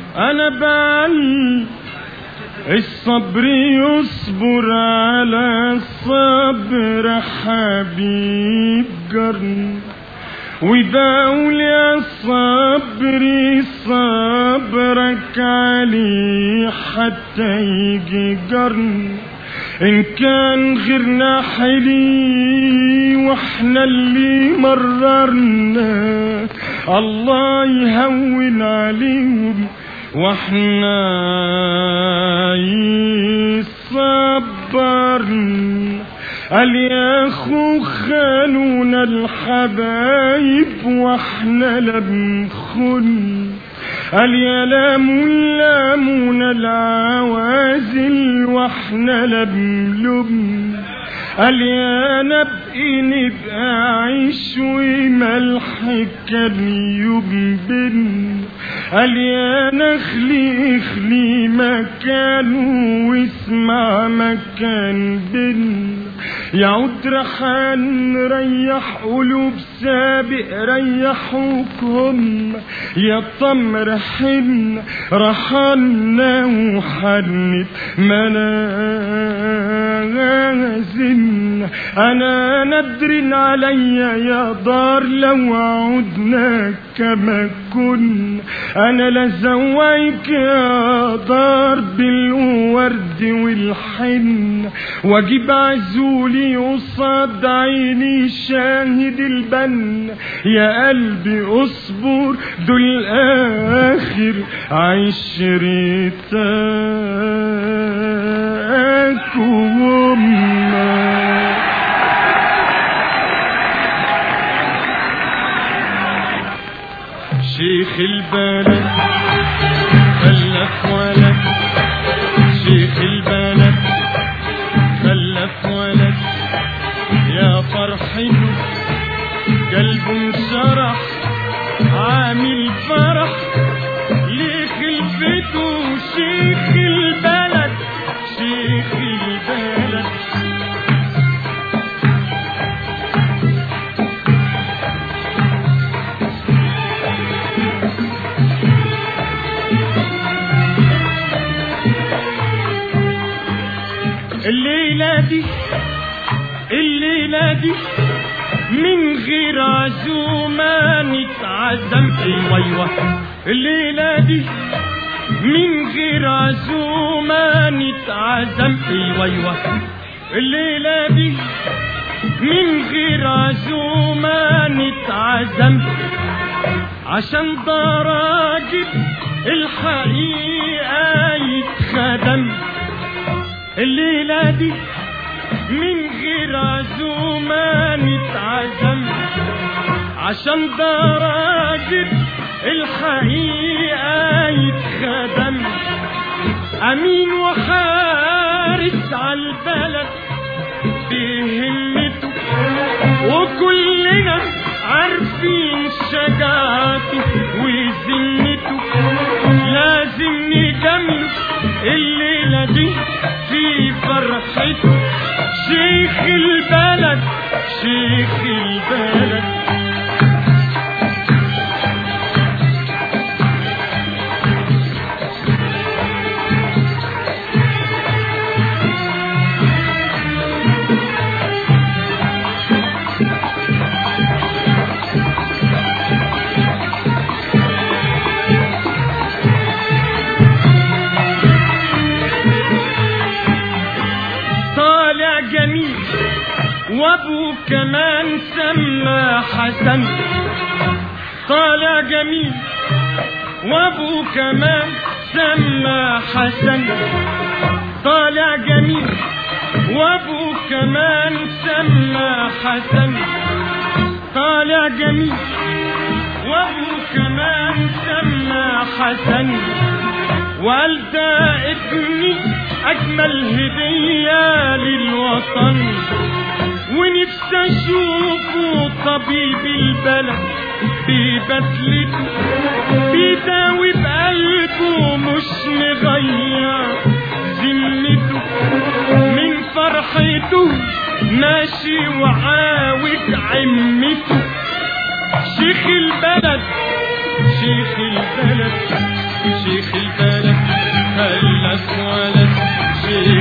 انا بعل الصبر يصبر على الصبر حبيب جرن وداول يا صبري صبرك علي حتى يجي جرن ان كان غيرنا حلي واحنا اللي مررنا الله يهون عليهم واحنا يصبرن قال يا اخو خانونا الحبايب واحنا لم خن قال يا لام لامون العوازل واحنا لم لم قال يا نبقي نبقى عيش وملح كان يبن قال يا نخلي اخلي مكان واسمع مكان بن يعود رحان ريح قلوب سابق ريحوكم يا طمر حن رحنا وحنت منازن انا ندر عليا يا دار لو عدنا كما كن انا لزويك يا دار بالورد والحن واجيب عزولي قصاد عيني شاهد البن يا قلبي اصبر دول اخر عشرتك وامك شيخ البلد خلف ولد شيخ البلد خلف ولد يا فرحته قلبه انشرح عامل فرح لخلفته شيخ البلد شيخ البلد الليلة دي الليلة دي من غير عزومة نتعزم ايوه ايوه الليلة دي من غير عزومة نتعزم ايوه ايوه الليلة دي من غير عزومة نتعزم عشان ده راجل الحقيقة يتخدم الليلة دي من غير عزومة نتعزم عشان ده راجل الحقيقة يتخدم أمين وحارس عالبلد بهمته وكلنا عارفين شجاعته وذمته لازم نجمله الليلة دي في فرحته شيخ البلد شيخ البلد طالع جميل وابو كمان سمى حسن طالع جميل وابو كمان سمى حسن طالع جميل وابو كمان سمى حسن طالع جميل وابو كمان سمى حسن وقال ده ابني اجمل هدية للوطن ونفسي اشوفه طبيب البلد ببدلته بيداوي بقلبه مش مغير ذمته من فرحته ماشي وعاود عمته شيخ البلد شيخ البلد شيخ البلد خلف ولد شيخ